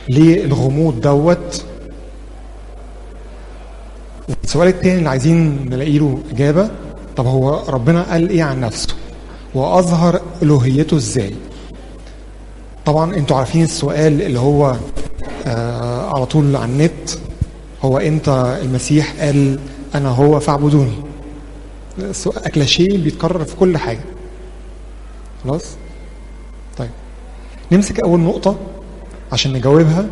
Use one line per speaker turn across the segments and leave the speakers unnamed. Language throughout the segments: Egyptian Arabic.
ليه الغموض دوت السؤال التاني اللي عايزين نلاقي له اجابه طب هو ربنا قال ايه عن نفسه واظهر الوهيته ازاي طبعا انتوا عارفين السؤال اللي هو آه على طول على النت هو امتى المسيح قال انا هو فاعبدوني سؤال كلاشيه بيتكرر في كل حاجه خلاص طيب نمسك اول نقطه عشان نجاوبها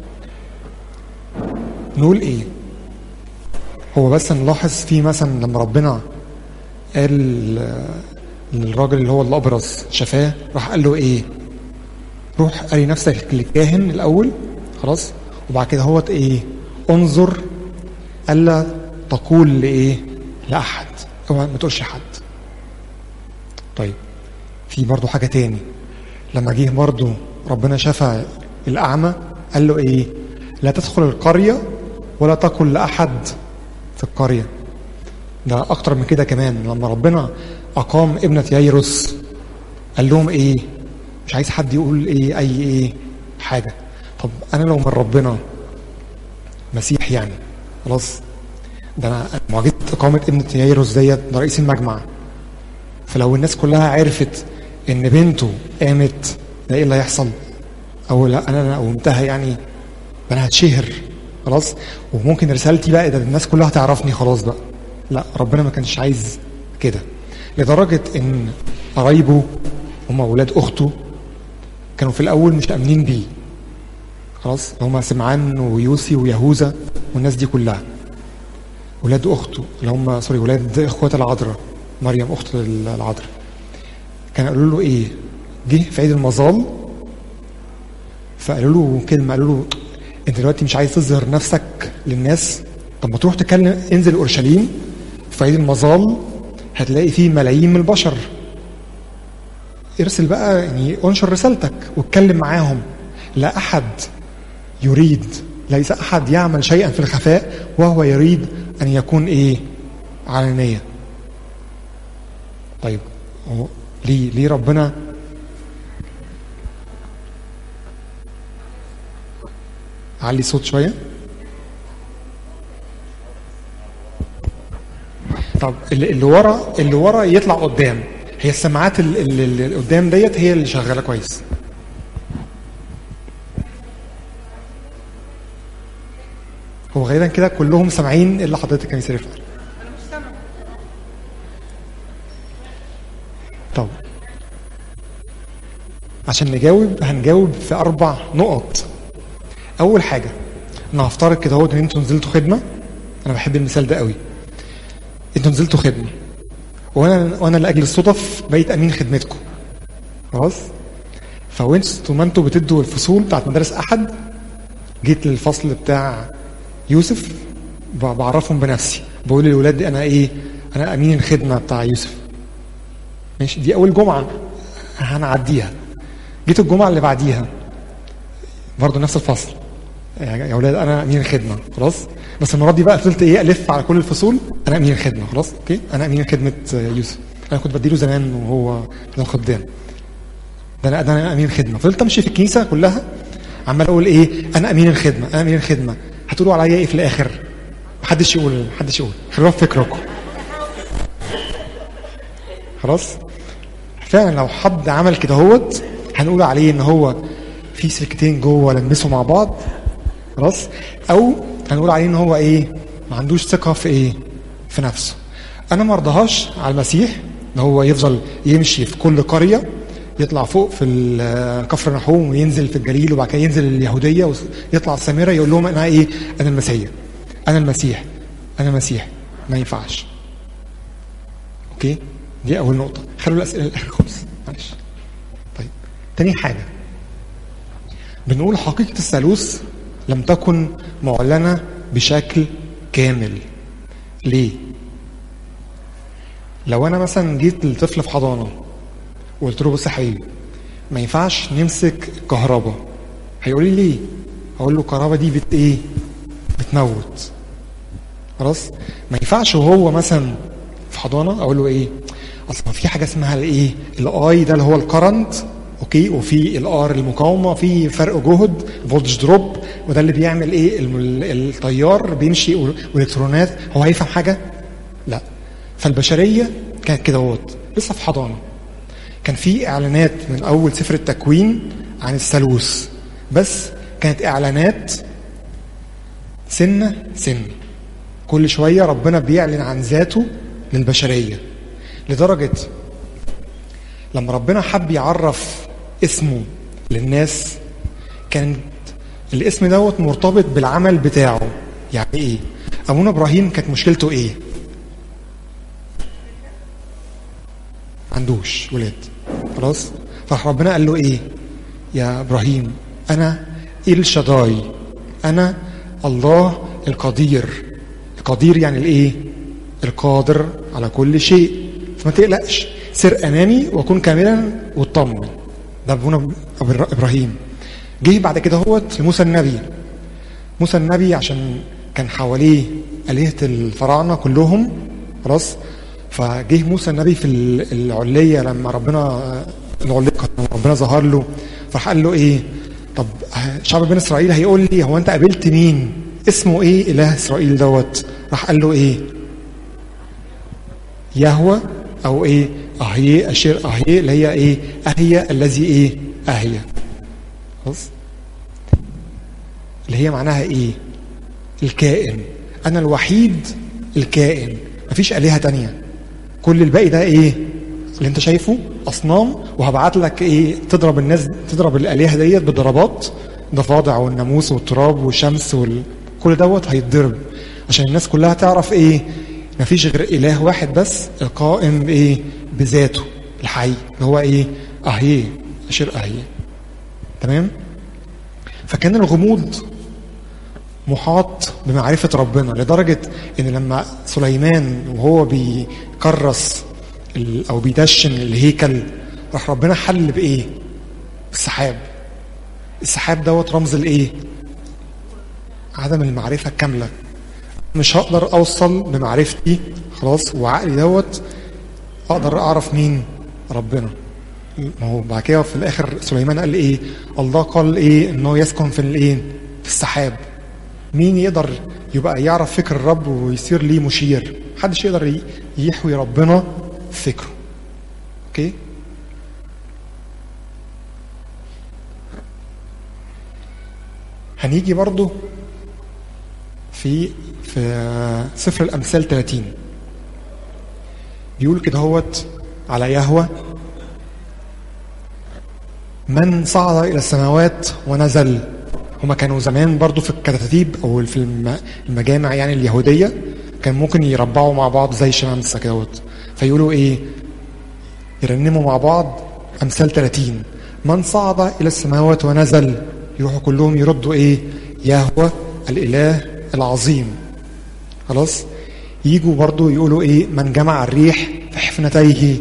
نقول ايه هو بس نلاحظ في مثلا لما ربنا قال للراجل اللي هو الابرص شفاه راح قال له ايه روح قال نفسك للكاهن الاول خلاص وبعد كده هوت ايه انظر الا تقول لايه لاحد اوعى ما تقولش حد طيب في برضه حاجه تاني لما جه برضه ربنا شفى الاعمى قال له ايه لا تدخل القريه ولا تقل لاحد في القريه ده اكتر من كده كمان لما ربنا اقام ابنه ييروس قال لهم ايه مش عايز حد يقول ايه اي ايه حاجه طب انا لو من ربنا مسيح يعني خلاص ده انا معجزه اقامه ابنه ييروس ديت ده رئيس المجمع فلو الناس كلها عرفت ان بنته قامت ده ايه اللي هيحصل او لا انا انا قومتها يعني انا هتشهر خلاص وممكن رسالتي بقى ده الناس كلها تعرفني خلاص بقى لا ربنا ما كانش عايز كده لدرجه ان قرايبه هم اولاد اخته كانوا في الاول مش امنين بيه خلاص هم سمعان ويوسي ويهوذا والناس دي كلها ولاد اخته اللي هم سوري ولاد اخوات العذراء مريم اخت العذراء كان قالوا له ايه جه في عيد المظال فقالوا له كلمه قالوا له انت دلوقتي مش عايز تظهر نفسك للناس طب ما تروح تكلم انزل اورشليم في عيد المظال هتلاقي فيه ملايين من البشر ارسل بقى يعني انشر رسالتك واتكلم معاهم لا احد يريد ليس احد يعمل شيئا في الخفاء وهو يريد ان يكون ايه علانيه طيب هو ليه ليه ربنا علي صوت شويه طب اللي اللي ورا اللي ورا يطلع قدام هي السماعات اللي, اللي قدام ديت هي اللي شغاله كويس هو غالبا كده كلهم سامعين اللي حضرتك كان يصرف طب عشان نجاوب هنجاوب في اربع نقط اول حاجه انا هفترض كده اهو ان انتوا نزلتوا خدمه انا بحب المثال ده قوي انتوا نزلتوا خدمه وانا وانا لاجل الصدف بقيت امين خدمتكم خلاص فوانتوا ما انتوا بتدوا الفصول بتاعت مدارس احد جيت للفصل بتاع يوسف بعرفهم بنفسي بقول للولاد دي انا ايه انا امين الخدمه بتاع يوسف ماشي دي اول جمعه هنعديها جيت الجمعه اللي بعديها برضه نفس الفصل يا اولاد انا امين الخدمه خلاص بس المره دي بقى فضلت ايه الف على كل الفصول انا امين الخدمه خلاص اوكي انا امين خدمه يوسف انا كنت بديله زمان وهو في الخدام ده انا ده انا امين خدمه فضلت امشي في الكنيسه كلها عمال اقول ايه انا امين الخدمه انا امين الخدمه هتقولوا عليا ايه في الاخر محدش يقول محدش يقول خلوها في فكركم خلاص فعلا لو حد عمل كده هوت هنقول عليه ان هو في سلكتين جوه لمسوا مع بعض خلاص او هنقول عليه ان هو ايه ما عندوش ثقه في ايه في نفسه انا ما ارضاهاش على المسيح ان هو يفضل يمشي في كل قريه يطلع فوق في كفر نحوم وينزل في الجليل وبعد كده ينزل اليهوديه ويطلع السامره يقول لهم انا ايه انا المسيح انا المسيح انا المسيح ما ينفعش اوكي دي اول نقطه خلوا الاسئله للاخر خالص معلش طيب تاني حاجه بنقول حقيقه الثالوث لم تكن معلنه بشكل كامل ليه لو انا مثلا جيت لطفل في حضانه وقلت له بص يا حبيبي ما ينفعش نمسك كهرباء هيقول لي ليه اقول له الكهرباء دي بت ايه بتموت خلاص ما ينفعش وهو مثلا في حضانه اقول له ايه اصلا في حاجه اسمها الايه الاي ده اللي هو الكرنت اوكي وفي الار المقاومه في فرق جهد فولتج دروب وده اللي بيعمل ايه الم- التيار بيمشي والكترونات هو هيفهم حاجه لا فالبشريه كانت كده اهوت لسه في حضانه كان في اعلانات من اول سفر التكوين عن الثالوث بس كانت اعلانات سنه سنه كل شويه ربنا بيعلن عن ذاته للبشريه لدرجه لما ربنا حب يعرف اسمه للناس كان الاسم دوت مرتبط بالعمل بتاعه يعني ايه ابونا ابراهيم كانت مشكلته ايه عندوش ولاد خلاص فراح ربنا قال له ايه يا ابراهيم انا ال شداي انا الله القدير القدير يعني الايه القادر على كل شيء فما تقلقش سر امامي وكن كاملا واطمن ده ابونا ابراهيم جه بعد كده هوت لموسى النبي موسى النبي عشان كان حواليه آلهة الفراعنة كلهم خلاص فجه موسى النبي في العلية لما ربنا العليقة لما ربنا ظهر له فراح قال له ايه طب شعب بني اسرائيل هيقول لي هو انت قابلت مين اسمه ايه اله اسرائيل دوت راح قال له ايه يهوى او ايه اهي اشير اهي اللي هي ايه اهي الذي ايه اهي خلاص اللي هي معناها ايه الكائن انا الوحيد الكائن مفيش الهه تانية كل الباقي ده ايه اللي انت شايفه اصنام وهبعت لك ايه تضرب الناس تضرب الالهه ديت بضربات ضفادع والناموس والتراب والشمس وال... كل دوت هيتضرب عشان الناس كلها تعرف ايه مفيش غير اله واحد بس القائم بايه بذاته الحي اللي هو ايه اهي اشير اهي تمام فكان الغموض محاط بمعرفة ربنا لدرجة إن لما سليمان وهو بيكرس أو بيدشن الهيكل راح ربنا حل بإيه؟ السحاب السحاب دوت رمز الإيه؟ عدم المعرفة الكاملة مش هقدر أوصل بمعرفتي خلاص وعقلي دوت أقدر أعرف مين ربنا ما هو بعد كده في الآخر سليمان قال إيه؟ الله قال إيه؟ إنه يسكن في الإيه؟ في السحاب مين يقدر يبقى يعرف فكر الرب ويصير ليه مشير محدش يقدر يحوي ربنا في فكره اوكي هنيجي برضو في في سفر الامثال 30 بيقول كده هوت على يهوى من صعد الى السماوات ونزل هما كانوا زمان برضو في الكتاتيب او في المجامع يعني اليهوديه كان ممكن يربعوا مع بعض زي شمامسه كدهوت فيقولوا ايه يرنموا مع بعض امثال 30 من صعد الى السماوات ونزل يروحوا كلهم يردوا ايه يهوى الاله العظيم خلاص يجوا برضو يقولوا ايه من جمع الريح في حفنتيه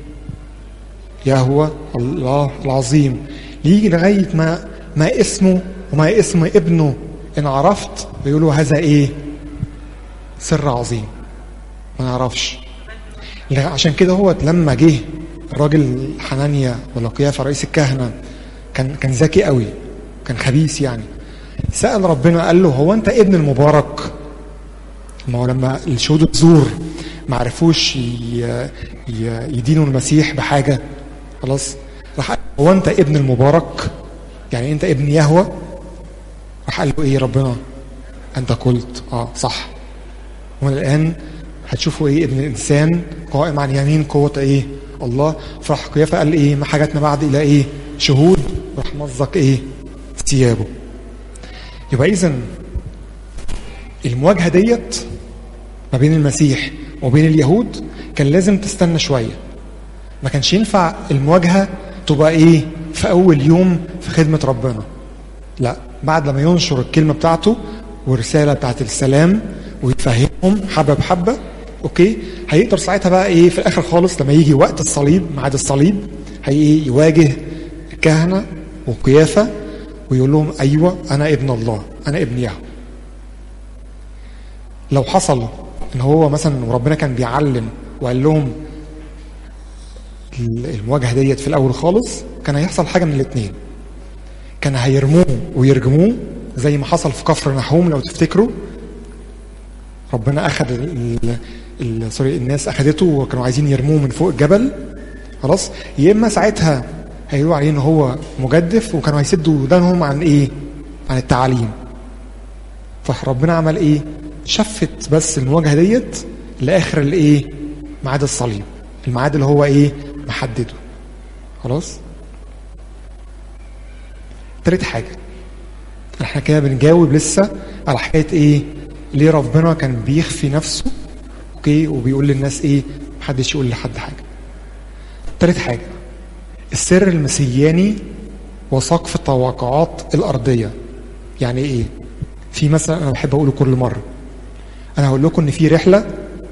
يهوى الله العظيم يجي لغايه ما ما اسمه وما اسم ابنه ان عرفت بيقولوا هذا ايه سر عظيم ما نعرفش عشان كده هو لما جه الراجل حنانيا ولا قيافه رئيس الكهنه كان كان ذكي قوي كان خبيث يعني سال ربنا قال له هو انت ابن المبارك ما هو لما الشهود الزور ما عرفوش يدينوا المسيح بحاجه خلاص راح هو انت ابن المبارك يعني انت ابن يهوى راح قال له ايه ربنا انت قلت اه صح ومن الان هتشوفوا ايه ابن الانسان قائم عن يمين قوه ايه الله فراح قيافه قال ايه ما حاجتنا بعد الى ايه شهود راح مزق ايه ثيابه يبقى اذا المواجهه ديت ما بين المسيح وبين اليهود كان لازم تستنى شويه ما كانش ينفع المواجهه تبقى ايه في اول يوم في خدمه ربنا لا بعد لما ينشر الكلمه بتاعته والرساله بتاعت السلام ويفهمهم حبه بحبه اوكي هيقدر ساعتها بقى ايه في الاخر خالص لما يجي وقت الصليب ميعاد الصليب هي يواجه الكهنه وقيافه ويقول لهم ايوه انا ابن الله انا ابن يهوه لو حصل ان هو مثلا وربنا كان بيعلم وقال لهم المواجهه ديت في الاول خالص كان هيحصل حاجه من الاثنين كان هيرموه ويرجموه زي ما حصل في كفر نحوم لو تفتكروا ربنا اخذ ال- ال- سوري الناس اخذته وكانوا عايزين يرموه من فوق الجبل خلاص يا اما ساعتها هيقولوا عليه ان هو مجدف وكانوا هيسدوا ودانهم عن ايه عن التعاليم فربنا عمل ايه شفت بس المواجهه ديت لاخر الايه ميعاد الصليب الميعاد اللي هو ايه محدده خلاص تالت حاجه احنا كده بنجاوب لسه على حكايه ايه ليه ربنا كان بيخفي نفسه اوكي وبيقول للناس ايه محدش يقول لحد حاجه تالت حاجه السر المسياني وسقف التوقعات الارضيه يعني ايه في مثلا انا بحب اقوله كل مره انا هقول لكم ان في رحله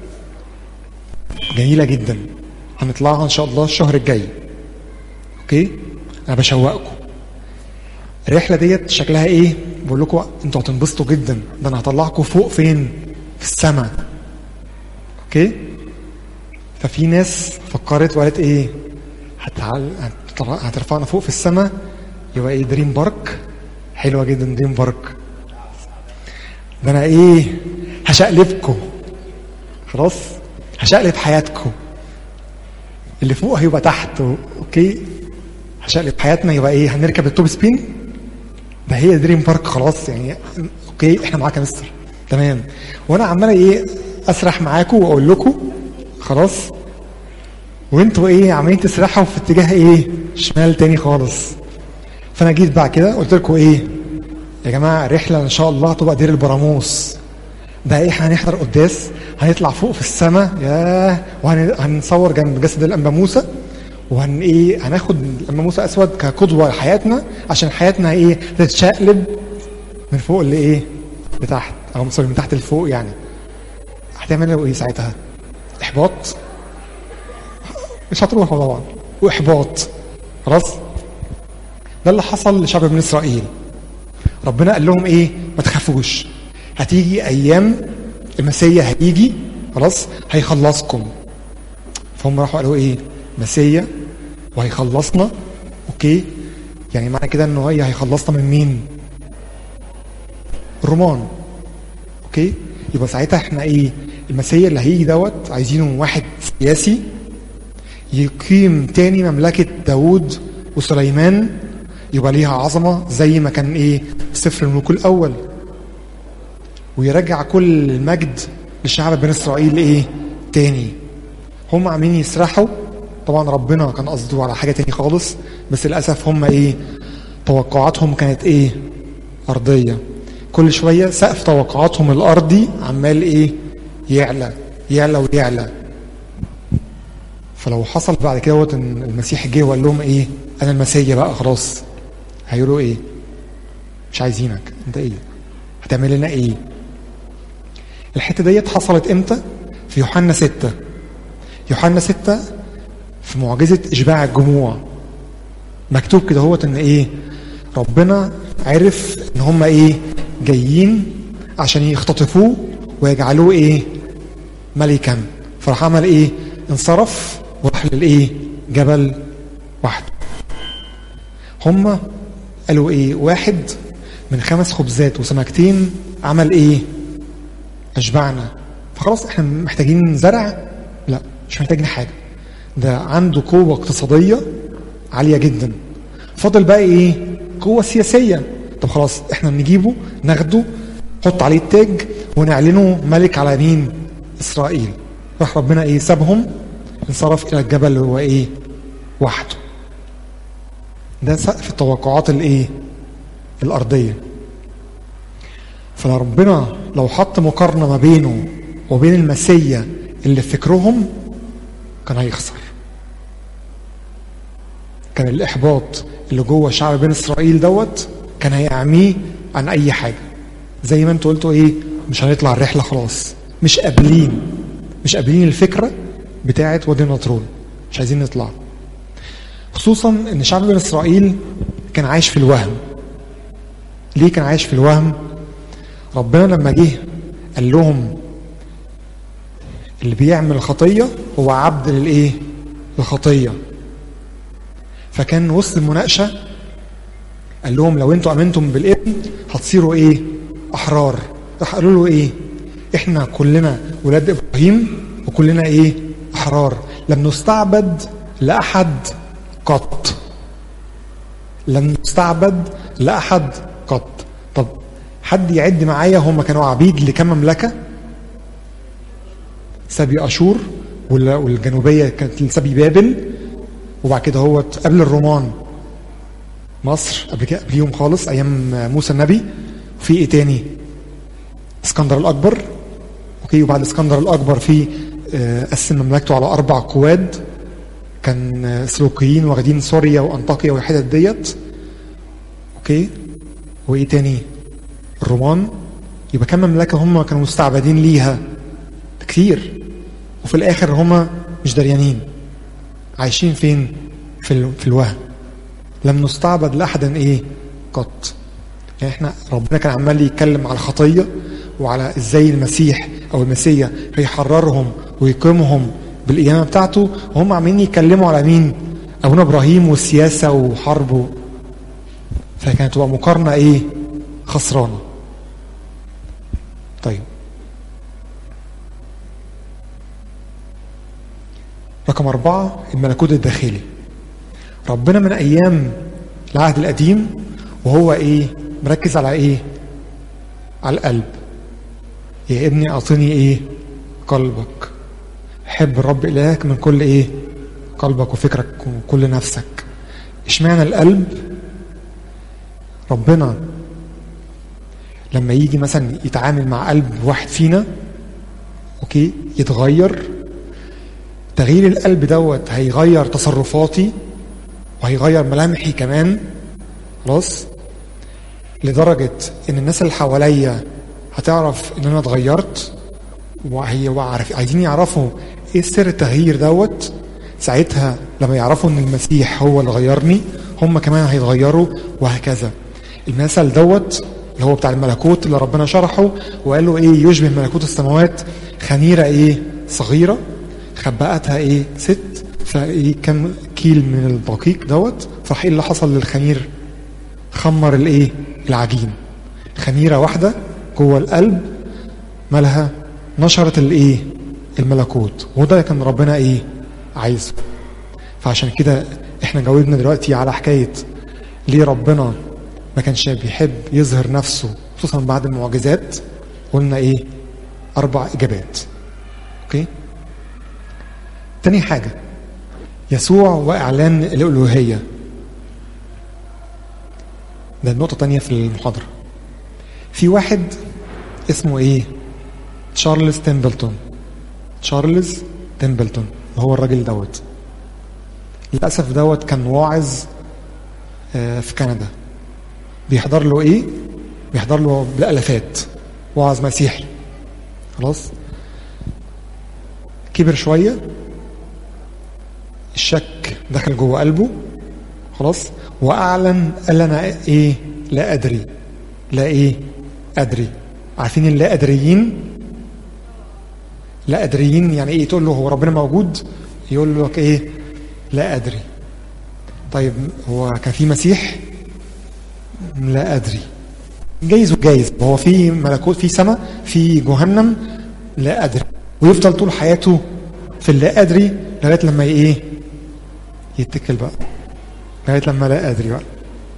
جميله جدا هنطلعها ان شاء الله الشهر الجاي اوكي انا بشوقكم الرحله ديت شكلها ايه بقول لكم انتوا هتنبسطوا جدا ده انا هطلعكم فوق فين في السماء اوكي ففي ناس فكرت وقالت ايه هتعل... هتطلع- هترفعنا فوق في السماء يبقى ايه دريم بارك حلوه جدا دريم بارك ده انا ايه هشقلبكم خلاص هشقلب حياتكم اللي فوق هيبقى تحت اوكي هشقلب حياتنا يبقى ايه هنركب التوب سبين ده هي دريم بارك خلاص يعني اوكي احنا معاك يا مستر تمام وانا عمال ايه اسرح معاكم واقول لكم خلاص وانتوا ايه عمالين تسرحوا في اتجاه ايه شمال تاني خالص فانا جيت بعد كده قلت لكم ايه يا جماعه رحله ان شاء الله هتبقى دير البراموس ده ايه احنا هنحضر قداس هنطلع فوق في السماء ياه وهنصور جنب جسد الانبا موسى وهن ايه هناخد الانبا موسى اسود كقدوه لحياتنا عشان حياتنا ايه تتشقلب من فوق لايه لتحت او سوري من تحت لفوق يعني هتعملوا ايه ساعتها احباط مش هتروحوا طبعا واحباط خلاص ده اللي حصل لشعب بني اسرائيل ربنا قال لهم ايه ما تخافوش هتيجي ايام المسيا هيجي خلاص هيخلصكم فهم راحوا قالوا ايه مسيا وهيخلصنا اوكي يعني معنى كده انه هي هيخلصنا من مين الرومان اوكي يبقى ساعتها احنا ايه المسيا اللي هيجي دوت عايزينه واحد سياسي يقيم تاني مملكة داوود وسليمان يبقى ليها عظمة زي ما كان ايه في سفر الملوك الأول ويرجع كل المجد لشعب بني إسرائيل ايه تاني هم عاملين يسرحوا طبعا ربنا كان قصده على حاجة تاني خالص بس للأسف هم ايه توقعاتهم كانت ايه أرضية كل شوية سقف توقعاتهم الأرضي عمال ايه يعلى يعلى ويعلى فلو حصل بعد كده وقت ان المسيح جه وقال لهم ايه انا المسيح بقى خلاص هيقولوا ايه مش عايزينك انت ايه هتعمل لنا ايه الحته ديت حصلت امتى في يوحنا ستة يوحنا ستة في معجزة إشباع الجموع مكتوب كده هوت إن إيه ربنا عرف إن هم إيه جايين عشان يختطفوه ويجعلوه إيه ملكا فراح عمل إيه انصرف وراح للإيه جبل وحده هم قالوا إيه واحد من خمس خبزات وسمكتين عمل إيه أشبعنا فخلاص إحنا محتاجين زرع لا مش محتاجين حاجة ده عنده قوة اقتصادية عالية جدا فاضل بقى ايه قوة سياسية طب خلاص احنا نجيبه ناخده نحط عليه التاج ونعلنه ملك على مين اسرائيل راح ربنا ايه سابهم انصرف الى الجبل اللي هو ايه وحده ده سقف التوقعات الايه الارضيه فربنا لو حط مقارنه ما بينه وبين المسيا اللي في فكرهم كان هيخسر كان الإحباط اللي جوه شعب بين إسرائيل دوت كان هيعميه عن أي حاجة زي ما انتوا قلتوا إيه مش هنطلع الرحلة خلاص مش قابلين مش قابلين الفكرة بتاعة وادي النطرون مش عايزين نطلع خصوصا ان شعب بني اسرائيل كان عايش في الوهم ليه كان عايش في الوهم ربنا لما جه قال لهم اللي بيعمل خطية هو عبد للإيه؟ للخطية فكان وسط المناقشه قال لهم لو انتوا امنتم بالابن هتصيروا ايه احرار راح قالوا له ايه احنا كلنا ولاد ابراهيم وكلنا ايه احرار لم نستعبد لاحد قط لم نستعبد لاحد قط طب حد يعد معايا هم كانوا عبيد لكم مملكه سبي اشور والجنوبيه كانت لسبي بابل وبعد كده هو قبل الرومان مصر قبل كده قبليهم خالص ايام موسى النبي وفي ايه تاني اسكندر الاكبر اوكي وبعد اسكندر الاكبر في قسم مملكته على اربع قواد كان سلوكيين واخدين سوريا وانطاكيا والحتت ديت اوكي وايه تاني الرومان يبقى كم مملكه هم كانوا مستعبدين ليها كتير وفي الاخر هم مش دريانين عايشين فين في في الوهم لم نستعبد لاحد ايه قط يعني احنا ربنا كان عمال يتكلم على الخطيه وعلى ازاي المسيح او المسيا هيحررهم ويقيمهم بالقيامه بتاعته وهم عمالين يتكلموا على مين؟ ابونا ابراهيم والسياسه وحربه فكانت تبقى مقارنه ايه؟ خسرانه. طيب رقم أربعة الملكوت الداخلي ربنا من أيام العهد القديم وهو إيه مركز على إيه على القلب يا ابني أعطني إيه قلبك حب الرب إلهك من كل إيه قلبك وفكرك وكل نفسك اشمعنى القلب ربنا لما يجي مثلا يتعامل مع قلب واحد فينا اوكي يتغير تغيير القلب دوت هيغير تصرفاتي وهيغير ملامحي كمان خلاص لدرجة إن الناس اللي حواليا هتعرف إن أنا اتغيرت وهي وعارف عايزين يعرفوا إيه سر التغيير دوت ساعتها لما يعرفوا إن المسيح هو اللي غيرني هم كمان هيتغيروا وهكذا المثل دوت اللي هو بتاع الملكوت اللي ربنا شرحه وقال له ايه يشبه ملكوت السماوات خميره ايه صغيره خبأتها ايه ست فايه كم كيل من الدقيق دوت فراح ايه اللي حصل للخمير خمر الايه العجين خميره واحده جوه القلب مالها نشرت الايه الملكوت وده كان ربنا ايه عايزه فعشان كده احنا جاوبنا دلوقتي على حكايه ليه ربنا ما كانش بيحب يظهر نفسه خصوصا بعد المعجزات قلنا ايه اربع اجابات اوكي تاني حاجه يسوع واعلان الالوهيه ده النقطه تانية في المحاضره في واحد اسمه ايه تشارلز تيمبلتون تشارلز تيمبلتون هو الراجل دوت للاسف دوت كان واعظ في كندا بيحضر له ايه بيحضر له بالالافات واعظ مسيحي خلاص كبر شويه الشك دخل جوه قلبه خلاص واعلن قال انا ايه لا ادري لا ايه ادري عارفين اللا ادريين لا ادريين يعني ايه تقول له هو ربنا موجود يقول لك ايه لا ادري طيب هو كان في مسيح لا ادري جايز وجايز هو في ملكوت في سماء في جهنم لا ادري ويفضل طول حياته في اللا ادري لغايه لما ايه يتكل بقى لغايه لما لا ادري بقى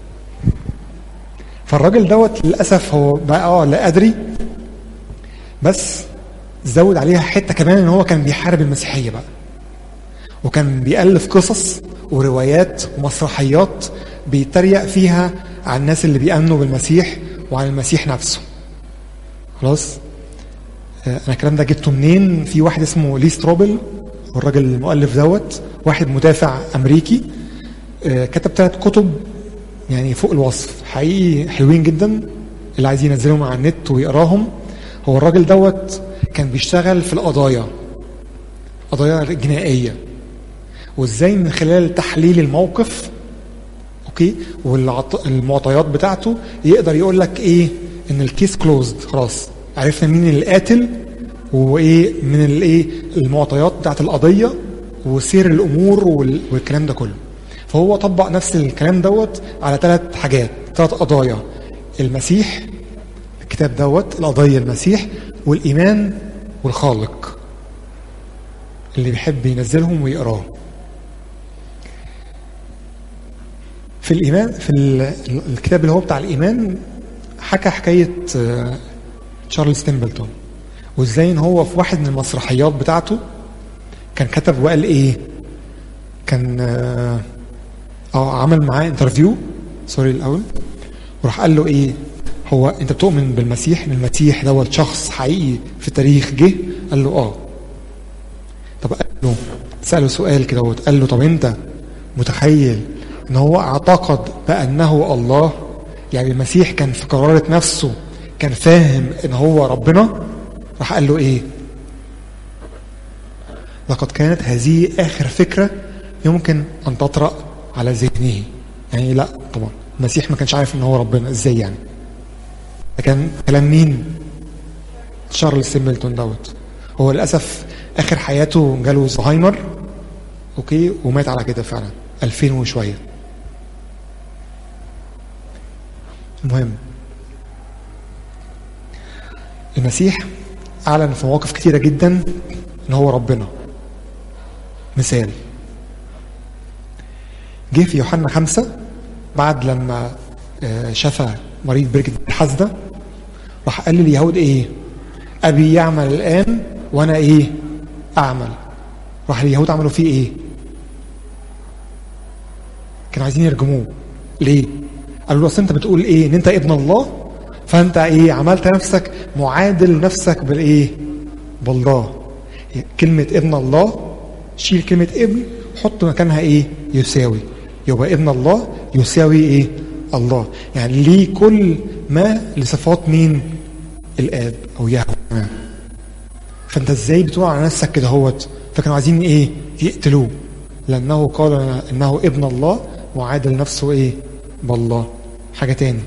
فالراجل دوت للاسف هو بقى اه لا ادري بس زود عليها حته كمان ان هو كان بيحارب المسيحيه بقى وكان بيألف قصص وروايات ومسرحيات بيتريق فيها على الناس اللي بيأمنوا بالمسيح وعن المسيح نفسه خلاص انا الكلام ده جبته منين في واحد اسمه لي ستروبل والراجل المؤلف دوت واحد مدافع امريكي كتب ثلاث كتب يعني فوق الوصف حقيقي حلوين جدا اللي عايز ينزلهم على النت ويقراهم هو الراجل دوت كان بيشتغل في القضايا قضايا جنائيه وازاي من خلال تحليل الموقف اوكي والمعطيات بتاعته يقدر يقول لك ايه ان الكيس كلوزد خلاص عرفنا مين القاتل وايه من الايه المعطيات بتاعت القضيه وسير الامور والكلام ده كله فهو طبق نفس الكلام دوت على ثلاث حاجات ثلاث قضايا المسيح الكتاب دوت القضية المسيح والإيمان والخالق اللي بيحب ينزلهم ويقراه في الإيمان في الكتاب اللي هو بتاع الإيمان حكى حكاية تشارلز تيمبلتون وازاي ان هو في واحد من المسرحيات بتاعته كان كتب وقال ايه كان اه عمل معاه انترفيو سوري الاول وراح قال له ايه هو انت بتؤمن بالمسيح ان المسيح دوت شخص حقيقي في التاريخ جه قال له اه طب قال له سأله سؤال كده قال له طب انت متخيل ان هو اعتقد بانه الله يعني المسيح كان في قرارة نفسه كان فاهم ان هو ربنا راح قال له ايه لقد كانت هذه اخر فكرة يمكن ان تطرأ على ذهنه يعني لا طبعا المسيح ما كانش عارف ان هو ربنا ازاي يعني ده كان كلام مين شارلز سيمبلتون دوت هو للاسف اخر حياته جاله زهايمر اوكي ومات على كده فعلا 2000 وشويه المهم المسيح اعلن في مواقف كتيره جدا ان هو ربنا مثال جه في يوحنا خمسة بعد لما شفى مريض بركة الحسدة راح قال لليهود ايه ابي يعمل الان وانا ايه اعمل راح اليهود عملوا فيه ايه كانوا عايزين يرجموه ليه قالوا له اصل انت بتقول ايه ان انت ابن الله فانت ايه عملت نفسك معادل نفسك بالايه بالله كلمة ابن الله شيل كلمة ابن حط مكانها ايه يساوي يبقى ابن الله يساوي ايه الله يعني ليه كل ما لصفات مين الاب او يهوه فانت ازاي بتقول على نفسك كده هوت فكانوا عايزين ايه يقتلوه لانه قال انه ابن الله وعادل نفسه ايه بالله حاجه تاني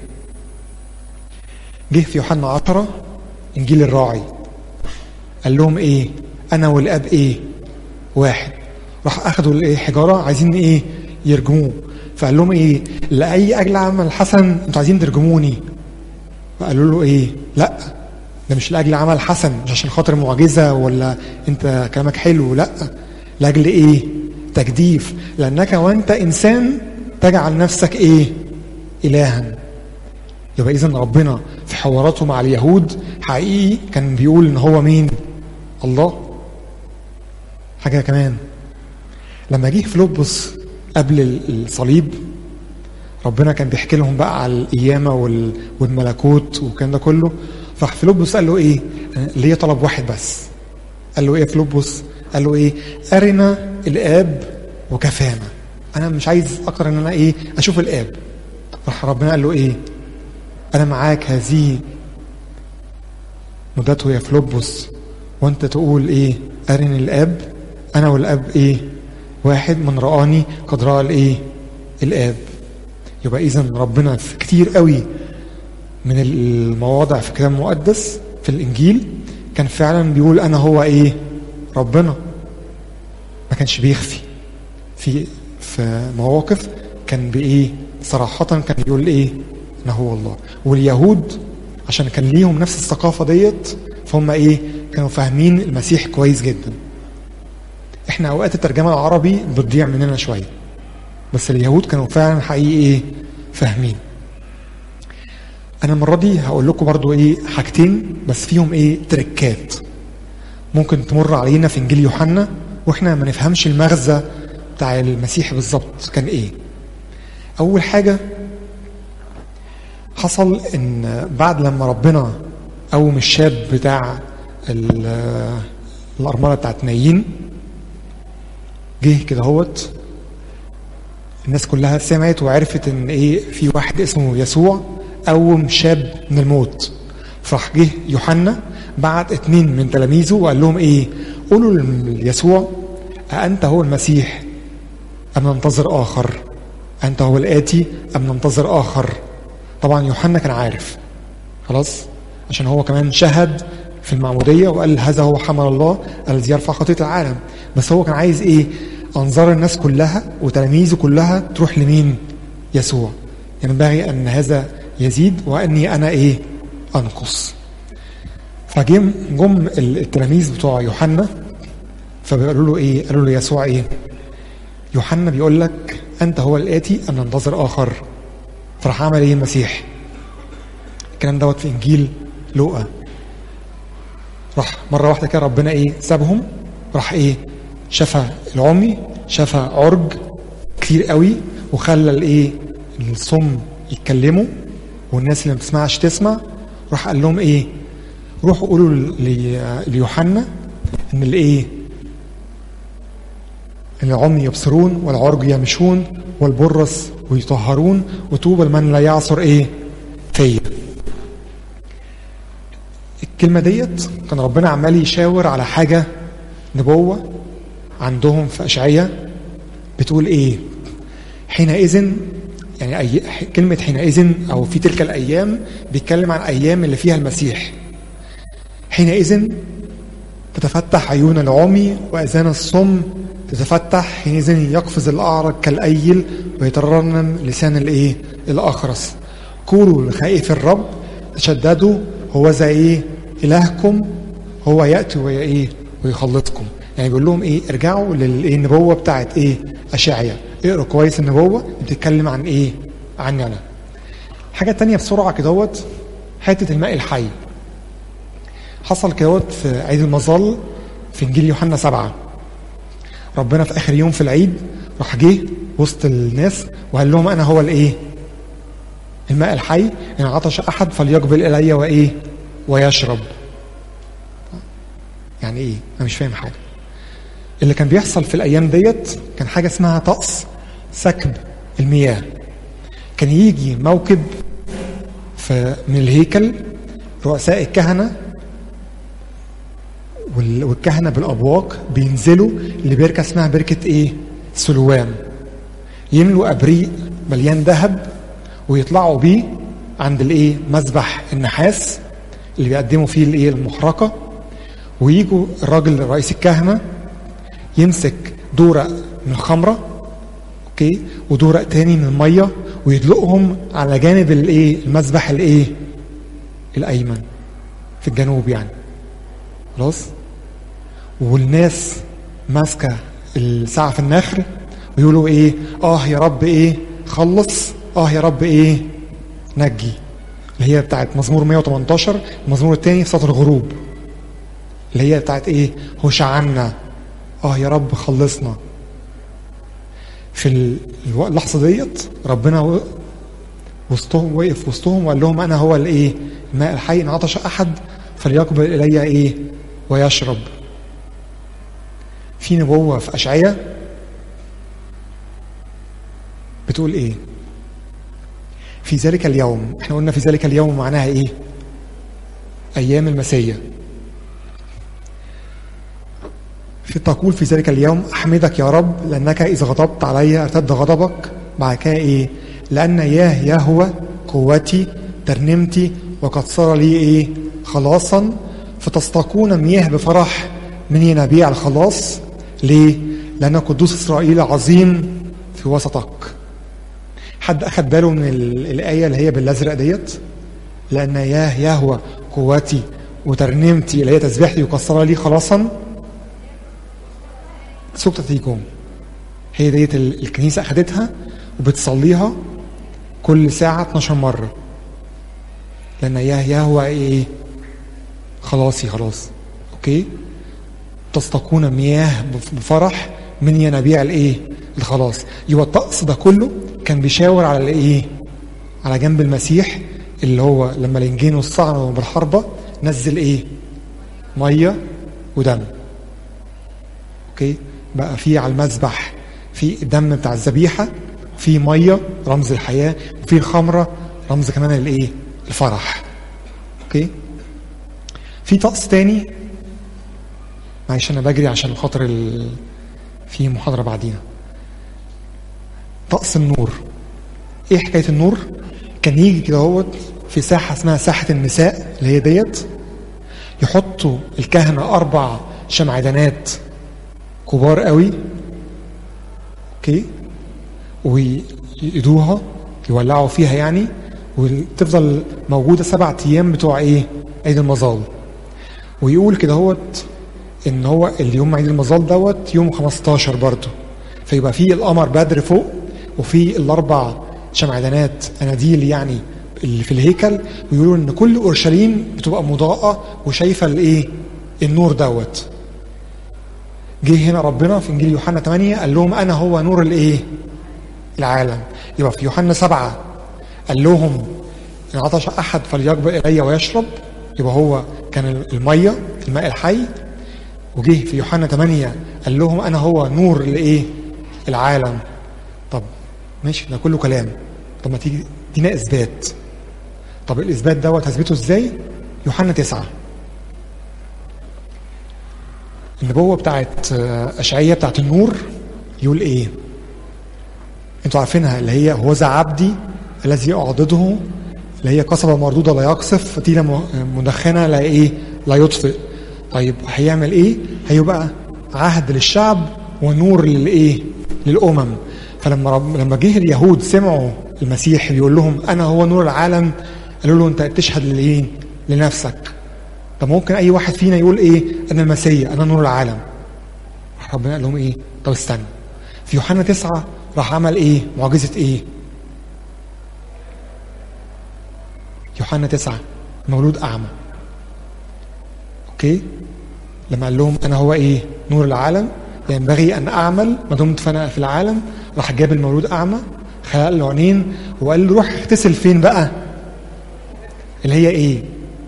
جه في يوحنا عشرة انجيل الراعي قال لهم ايه انا والاب ايه واحد راح اخدوا الايه حجاره عايزين ايه يرجموه فقال لهم ايه لاي اجل عمل حسن انتوا عايزين ترجموني فقالوا له ايه لا ده مش لاجل عمل حسن مش عشان خاطر معجزه ولا انت كلامك حلو لا لاجل ايه تجديف لانك وانت انسان تجعل نفسك ايه الها يبقى اذا ربنا في حواراته مع اليهود حقيقي كان بيقول ان هو مين الله حاجه كمان لما جه فيلبس قبل الصليب ربنا كان بيحكي لهم بقى على القيامة والملكوت والكلام ده كله فراح فيلبس قال له ايه ليه طلب واحد بس قال له ايه فيلبس قال له ايه ارنا الاب وكفانا انا مش عايز اكتر ان انا ايه اشوف الاب راح ربنا قال له ايه انا معاك هذه مدته يا فيلبس وانت تقول ايه ارني الاب انا والاب ايه واحد من رآني قد رأى الايه الاب يبقى اذا ربنا في كتير قوي من المواضع في الكتاب المقدس في الانجيل كان فعلا بيقول انا هو ايه ربنا ما كانش بيخفي في في مواقف كان بايه صراحة كان بيقول ايه انا هو الله واليهود عشان كان ليهم نفس الثقافة ديت فهم ايه كانوا فاهمين المسيح كويس جدا احنا اوقات الترجمة العربي بتضيع مننا شوية بس اليهود كانوا فعلا حقيقي ايه فاهمين انا المرة دي هقول لكم برضو ايه حاجتين بس فيهم ايه تركات ممكن تمر علينا في انجيل يوحنا واحنا ما نفهمش المغزى بتاع المسيح بالظبط كان ايه اول حاجة حصل ان بعد لما ربنا قوم الشاب بتاع الارمله بتاعت نايين جه كده هوت الناس كلها سمعت وعرفت ان ايه في واحد اسمه يسوع قوم شاب من الموت فراح جه يوحنا بعت اتنين من تلاميذه وقال لهم ايه قولوا ليسوع أأنت هو المسيح أم ننتظر آخر أنت هو الآتي أم ننتظر آخر طبعا يوحنا كان عارف خلاص عشان هو كمان شهد في المعمودية وقال هذا هو حمل الله الذي يرفع خطية العالم بس هو كان عايز ايه انظار الناس كلها وتلاميذه كلها تروح لمين يسوع ينبغي ان هذا يزيد واني انا ايه انقص فجم جم التلاميذ بتوع يوحنا فبيقولوا له ايه قالوا له يسوع ايه يوحنا بيقول لك انت هو الاتي ان ننتظر اخر فراح عمل ايه المسيح الكلام دوت في انجيل لوقا راح مره واحده كده ربنا ايه سابهم راح ايه شفى العمي شفى عرج كتير قوي وخلى الايه الصم يتكلموا والناس اللي ما بتسمعش تسمع راح قال لهم ايه روحوا قولوا ل- ليوحنا ان الايه ان العمي يبصرون والعرج يمشون والبرص ويطهرون وطوبى لمن لا يعصر ايه فيا الكلمة ديت كان ربنا عمال يشاور على حاجة نبوة عندهم في أشعية بتقول إيه حينئذ يعني أي كلمة حينئذ أو في تلك الأيام بيتكلم عن أيام اللي فيها المسيح حينئذ تتفتح عيون العمي وأذان الصم تتفتح حينئذ يقفز الأعرج كالأيل ويترنم لسان الإيه الأخرس قولوا لخائف الرب تشددوا هو زي إيه إلهكم هو يأتي ويا إيه ويخلصكم يعني بيقول لهم إيه ارجعوا للنبوة بتاعت إيه أشعيا اقروا كويس النبوة بتتكلم عن إيه عني أنا حاجة تانية بسرعة كدهوت حتة الماء الحي حصل كدهوت في عيد المظل في إنجيل يوحنا سبعة ربنا في آخر يوم في العيد راح جه وسط الناس وقال لهم أنا هو الإيه الماء الحي إن عطش أحد فليقبل إلي وإيه ويشرب يعني إيه أنا مش فاهم حاجة اللي كان بيحصل في الأيام ديت كان حاجة اسمها طقس سكب المياه كان يجي موكب في من الهيكل رؤساء الكهنة وال- والكهنة بالأبواق بينزلوا لبركة اسمها بركة إيه؟ سلوام يملوا أبريق مليان ذهب ويطلعوا بيه عند الإيه؟ مذبح النحاس اللي بيقدموا فيه الإيه؟ المحرقة ويجوا الراجل رئيس الكهنة يمسك دورق من الخمرة اوكي ودورق تاني من المية ويدلقهم على جانب الايه المذبح الايه الايمن في الجنوب يعني خلاص والناس ماسكه الساعه في النخل ويقولوا ايه اه يا رب ايه خلص اه يا رب ايه نجي اللي هي بتاعت مزمور 118 المزمور الثاني سطر الغروب اللي هي بتاعت ايه هوش عنا اه يا رب خلصنا في ال- الو- اللحظه ديت ربنا و- وسطهم وقف وسطهم وقال لهم انا هو الايه الماء الحي ان عطش احد فليقبل الي ايه ويشرب في نبوه في اشعياء بتقول ايه في ذلك اليوم احنا قلنا في ذلك اليوم معناها ايه ايام المسيح في تقول في ذلك اليوم احمدك يا رب لانك اذا غضبت علي ارتد غضبك بعد كده ايه لان ياه يهوى قوتي ترنمتي وقد صار لي ايه خلاصا فتستقون مياه بفرح من ينابيع الخلاص ليه لان قدوس اسرائيل عظيم في وسطك حد اخد باله من ال- الايه اللي هي بالازرق ديت لان ياه يهوى قوتي وترنمتي اللي هي تسبيحتي وقد لي خلاصا سوق تيكم هي ديت ال- الكنيسة أخدتها وبتصليها كل ساعة 12 مرة لأن ياه يهوى إيه خلاصي خلاص أوكي تستقون مياه بف- بفرح من ينابيع الإيه الخلاص يبقى الطقس ده كله كان بيشاور على الإيه على جنب المسيح اللي هو لما الإنجيل صعد بالحربة نزل إيه مية ودم اوكي بقى في على المذبح في الدم بتاع الذبيحه في ميه رمز الحياه وفي الخمره رمز كمان الايه الفرح اوكي في طقس تاني معلش انا بجري عشان خاطر ال... في محاضره بعدينا طقس النور ايه حكايه النور كان يجي كده هوت في ساحه اسمها ساحه النساء اللي هي ديت يحطوا الكهنه اربع شمعدانات كبار قوي اوكي ويدوها يولعوا فيها يعني وتفضل موجوده سبع ايام بتوع ايه؟ عيد المظال ويقول كده هوت ان هو اليوم عيد المظال دوت يوم 15 برضه فيبقى فيه القمر بدر فوق وفي الاربع شمعدانات اناديل يعني اللي في الهيكل ويقولوا ان كل اورشليم بتبقى مضاءه وشايفه الايه؟ النور دوت. جه هنا ربنا في انجيل يوحنا 8 قال لهم انا هو نور الايه؟ العالم. يبقى في يوحنا 7 قال لهم ان عطش احد فليقبل الي ويشرب يبقى هو كان الميه الماء الحي وجه في يوحنا 8 قال لهم انا هو نور الايه؟ العالم. طب ماشي ده كله كلام. طب ما تيجي ادينا اثبات. طب الاثبات دوت هثبته ازاي؟ يوحنا 9 النبوه بتاعت اشعياء بتاعت النور يقول ايه؟ انتوا عارفينها اللي هي هوذا عبدي الذي اعضده اللي هي قصبه مردوده لا يقصف فتيله مدخنه لا ايه؟ لا يطفئ. طيب هيعمل ايه؟ هيبقى عهد للشعب ونور للايه؟ للامم. فلما رب لما جه اليهود سمعوا المسيح بيقول لهم انا هو نور العالم قالوا له انت بتشهد لايه؟ لنفسك. طب ممكن اي واحد فينا يقول ايه؟ انا المسيح انا نور العالم. ربنا قال لهم ايه؟ طب استنى. في يوحنا تسعة راح عمل ايه؟ معجزة ايه؟ يوحنا تسعة مولود أعمى. أوكي؟ لما قال لهم أنا هو إيه؟ نور العالم ينبغي أن أعمل ما دمت فأنا في العالم راح جاب المولود أعمى خلق له عينين وقال له روح اغتسل فين بقى؟ اللي هي ايه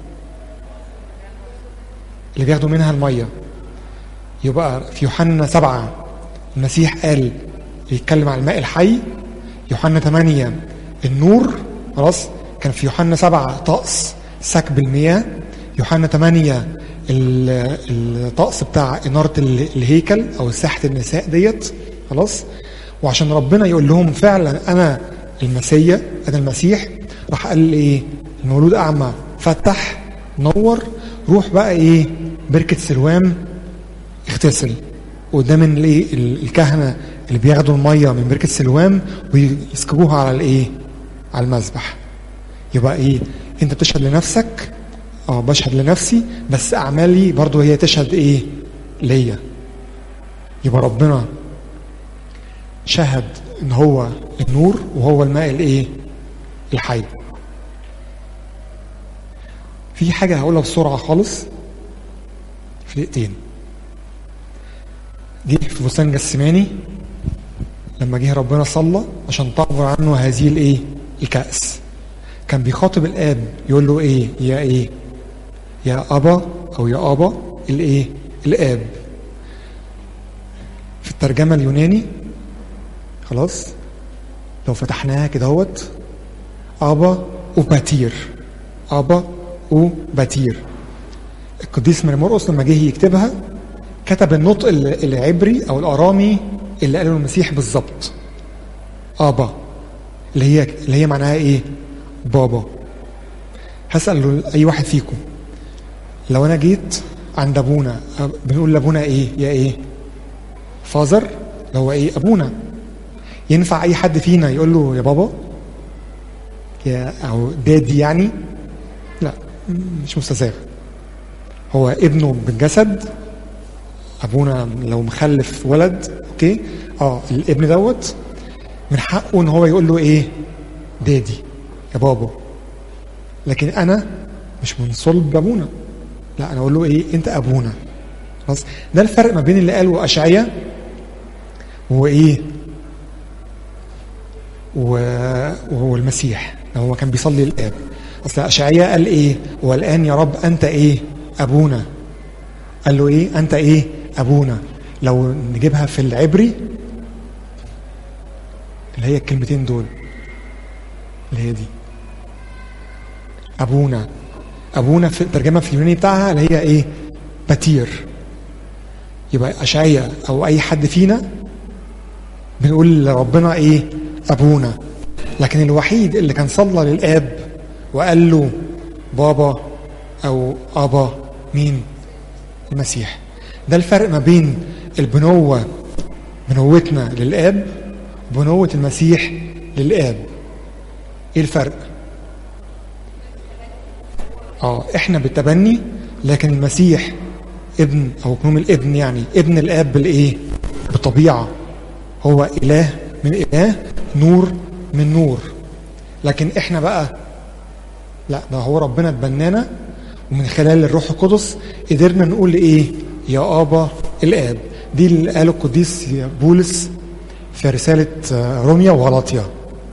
اللي بياخدوا منها المية يبقى في يوحنا سبعة المسيح قال يتكلم عن الماء الحي يوحنا ثمانية النور خلاص كان في يوحنا سبعة طقس سكب المياه يوحنا ثمانية الطقس بتاع إنارة الهيكل أو ساحة النساء ديت خلاص وعشان ربنا يقول لهم فعلا أنا المسيا أنا المسيح راح قال إيه المولود أعمى فتح نور روح بقى إيه بركة سلوام اغتسل قدام الايه الكهنة اللي بياخدوا المية من بركة سلوام ويسكبوها على الإيه على المذبح يبقى إيه أنت بتشهد لنفسك اه بشهد لنفسي بس أعمالي برضو هي تشهد إيه ليا يبقى ربنا شهد ان هو النور وهو الماء الايه الحي في حاجة هقولها بسرعة خالص في دقيقتين جه في بستان جسماني لما جه ربنا صلى عشان تعبر عنه هذه الايه الكأس كان بيخاطب الاب يقول له ايه يا ايه يا ابا او يا ابا الايه الاب في الترجمة اليوناني خلاص لو فتحناها كده اهوت ابا وباتير ابا وباتير القديس مرمرقس لما جه يكتبها كتب النطق العبري او الارامي اللي قاله المسيح بالظبط ابا اللي هي اللي هي معناها ايه بابا هسال اي واحد فيكم لو انا جيت عند ابونا بنقول لابونا ايه يا ايه فازر اللي هو ايه ابونا ينفع اي حد فينا يقول له يا بابا يا او دادي يعني لا مش مستساغ هو ابنه بالجسد ابونا لو مخلف ولد اوكي اه الابن دوت من حقه ان هو يقول له ايه دادي يا بابا لكن انا مش من صلب ابونا لا انا اقول له ايه انت ابونا خلاص ده الفرق ما بين اللي قاله اشعياء وايه وهو المسيح هو كان بيصلي الاب اصل اشعياء قال ايه والان يا رب انت ايه ابونا قال له ايه انت ايه ابونا لو نجيبها في العبري اللي هي الكلمتين دول اللي هي دي ابونا ابونا في الترجمه في اليوناني بتاعها اللي هي ايه باتير يبقى اشعياء او اي حد فينا بنقول لربنا ايه ابونا لكن الوحيد اللي كان صلى للاب وقال له بابا او ابا مين المسيح ده الفرق ما بين البنوه بنوتنا للاب بنوة المسيح للآب ايه الفرق اه احنا بالتبني لكن المسيح ابن او كنوم الابن يعني ابن الاب بالايه بالطبيعه هو اله من اله نور من نور لكن احنا بقى لا ده هو ربنا اتبنانا ومن خلال الروح القدس قدرنا نقول ايه يا ابا الاب دي اللي قاله القديس بولس في رساله روميا وغلاطيا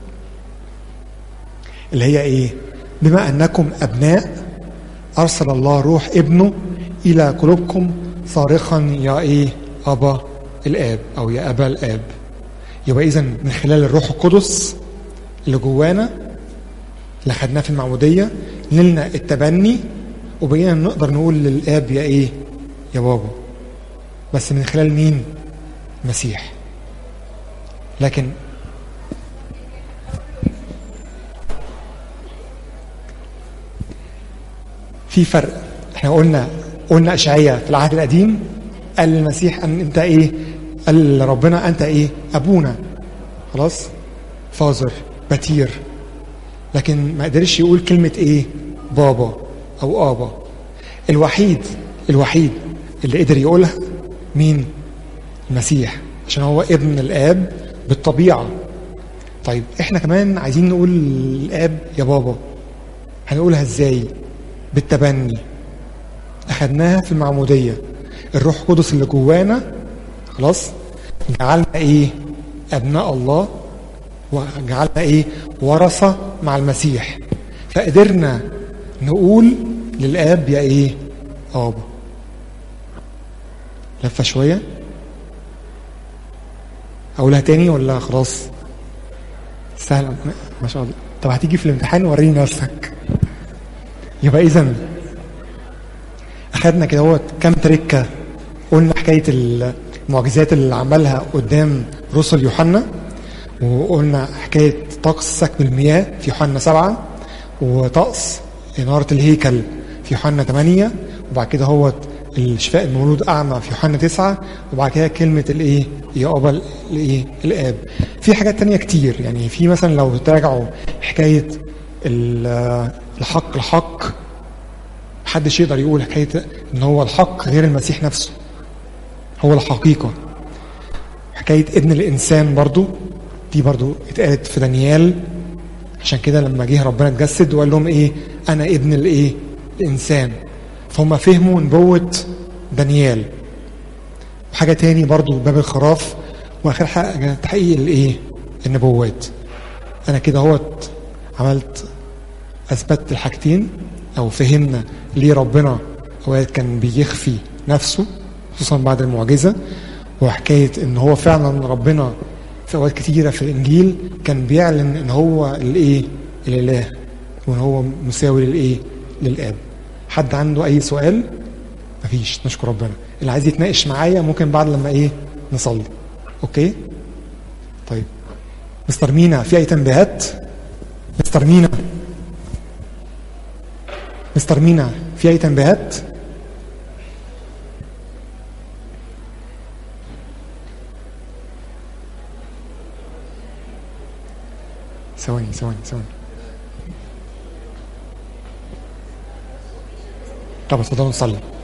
اللي هي ايه بما انكم ابناء ارسل الله روح ابنه الى قلوبكم صارخا يا ايه ابا الاب او يا ابا الاب يبقى اذا من خلال الروح القدس اللي جوانا اللي خدناه في المعموديه نلنا التبني وبقينا نقدر نقول للاب يا ايه يا بابا بس من خلال مين المسيح لكن في فرق احنا قلنا قلنا اشعياء في العهد القديم قال للمسيح ان انت ايه قال لربنا انت ايه ابونا خلاص فازر بتير لكن ما قدرش يقول كلمة ايه بابا او ابا الوحيد الوحيد اللي قدر يقولها مين المسيح عشان هو ابن الاب بالطبيعة طيب احنا كمان عايزين نقول الاب يا بابا هنقولها ازاي بالتبني اخدناها في المعمودية الروح القدس اللي جوانا خلاص جعلنا ايه ابناء الله وجعلنا ايه ورثة مع المسيح فقدرنا نقول للاب يا ايه ابا لفة شوية اقولها تاني ولا خلاص سهل ما شاء الله طب هتيجي في الامتحان وريني نفسك يبقى اذا اخدنا كده هو كام تركه قلنا حكايه المعجزات اللي عملها قدام رسل يوحنا وقلنا حكايه طقس سكب المياه في يوحنا سبعة وطقس إنارة الهيكل في يوحنا ثمانية وبعد كده هو الشفاء المولود أعمى في يوحنا تسعة وبعد كده كلمة الإيه يا أبا الإيه الآب في حاجات تانية كتير يعني في مثلا لو تراجعوا حكاية الحق الحق محدش يقدر يقول حكاية ان هو الحق غير المسيح نفسه هو الحقيقة حكاية ابن الإنسان برضو دي برضو اتقالت في دانيال عشان كده لما جه ربنا اتجسد وقال لهم ايه انا ابن الايه الانسان فهم فهموا نبوة دانيال وحاجة تاني برضو باب الخراف واخر حاجة تحقيق الايه النبوات انا كده هوت عملت اثبتت الحاجتين او فهمنا ليه ربنا اوقات كان بيخفي نفسه خصوصا بعد المعجزه وحكايه ان هو فعلا ربنا في اوقات كتيره في الانجيل كان بيعلن ان هو الايه الاله وان هو مساوي للايه للاب حد عنده اي سؤال مفيش نشكر ربنا اللي عايز يتناقش معايا ممكن بعد لما ايه نصلي اوكي طيب مستر مينا في اي تنبيهات مستر مينا مستر مينا في اي تنبيهات ثواني ثواني ثواني طب اتفضلوا نصلي